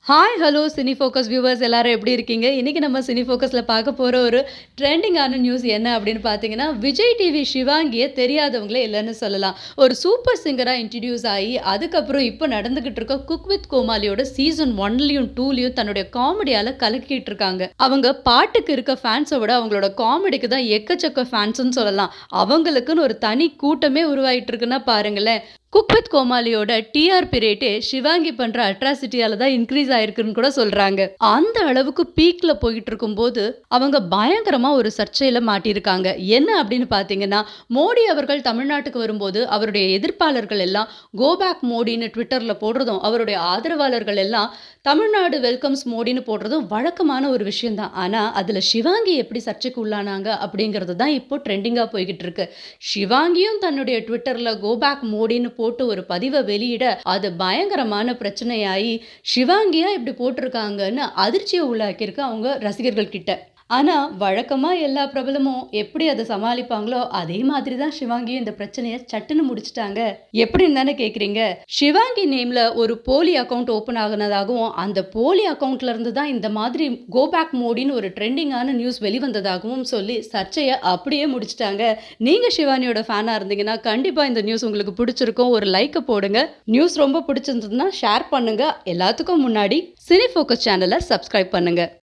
hi hello cine focus viewers எல்லாரும் எப்படி இருக்கீங்க இன்றைக்கி நம்ம சினி ஃபோக்கஸில் பார்க்க போகிற ஒரு ட்ரெண்டிங்கான நியூஸ் என்ன அப்படின்னு பார்த்தீங்கன்னா விஜய் டிவி சிவாங்கியை தெரியாதவங்களே இல்லைன்னு சொல்லலாம் ஒரு சூப்பர் சிங்கராக இன்ட்ரடியூஸ் ஆகி அதுக்கப்புறம் இப்போ நடந்துக்கிட்டு இருக்க குக் வித் கோமாளியோட சீசன் ஒன்லையும் டூலையும் தன்னுடைய காமெடியால் கலக்கிட்டு இருக்காங்க அவங்க பாட்டுக்கு இருக்க ஃபேன்ஸை விட அவங்களோட காமெடிக்கு தான் எக்கச்சக்க ஃபேன்ஸ்னு சொல்லலாம் அவங்களுக்குன்னு ஒரு தனி கூட்டமே உருவாயிட்டு இருக்குன்னா பாருங்களேன் குக் வித் கோமாளியோட டிஆர்பி ரேட்டே சிவாங்கி பண்ற அட்ராசிட்டியால தான் இன்க்ரீஸ் ஆயிருக்குன்னு கூட சொல்றாங்க அந்த அளவுக்கு பீக்ல போயிட்டு இருக்கும்போது அவங்க பயங்கரமா ஒரு சர்ச்சையில மாட்டியிருக்காங்க என்ன அப்படின்னு பாத்தீங்கன்னா மோடி அவர்கள் தமிழ்நாட்டுக்கு வரும்போது அவருடைய எதிர்ப்பாளர்கள் எல்லாம் கோபேக் மோடின்னு ட்விட்டர்ல போடுறதும் அவருடைய ஆதரவாளர்கள் எல்லாம் தமிழ்நாடு வெல்கம்ஸ் மோடின்னு போடுறதும் வழக்கமான ஒரு விஷயம் தான் ஆனா அதுல சிவாங்கி எப்படி சர்ச்சைக்கு உள்ளானாங்க அப்படிங்கிறது தான் இப்போ ட்ரெண்டிங்கா போய்கிட்டு இருக்கு சிவாங்கியும் தன்னுடைய ட்விட்டர்ல கோபேக் மோடின்னு போட்டு ஒரு பதிவை வெளியிட அது பயங்கரமான பிரச்சனையாகி சிவாங்கியா இப்படி போட்டிருக்காங்கன்னு அதிர்ச்சியை உள்ளாக்கியிருக்கு அவங்க ரசிகர்கள் கிட்ட ஆனால் வழக்கமாக எல்லா பிரபலமும் எப்படி அதை சமாளிப்பாங்களோ அதே மாதிரி தான் சிவாங்கியும் இந்த பிரச்சனையை சட்டுன்னு முடிச்சிட்டாங்க எப்படின்னு தானே கேட்குறீங்க சிவாங்கி நேமில் ஒரு போலி அக்கௌண்ட் ஓப்பன் ஆகுனதாகவும் அந்த போலி அக்கௌண்ட்ல இருந்து தான் இந்த மாதிரி கோபேக் மோடின்னு ஒரு ட்ரெண்டிங்கான நியூஸ் வெளிவந்ததாகவும் சொல்லி சர்ச்சையை அப்படியே முடிச்சிட்டாங்க நீங்கள் சிவானியோட ஃபேனாக இருந்தீங்கன்னா கண்டிப்பாக இந்த நியூஸ் உங்களுக்கு பிடிச்சிருக்கும் ஒரு லைக்கை போடுங்க நியூஸ் ரொம்ப பிடிச்சிருந்ததுன்னா ஷேர் பண்ணுங்க எல்லாத்துக்கும் முன்னாடி சினி ஃபோக்கஸ் சேனலை சப்ஸ்கிரைப் பண்ணுங்க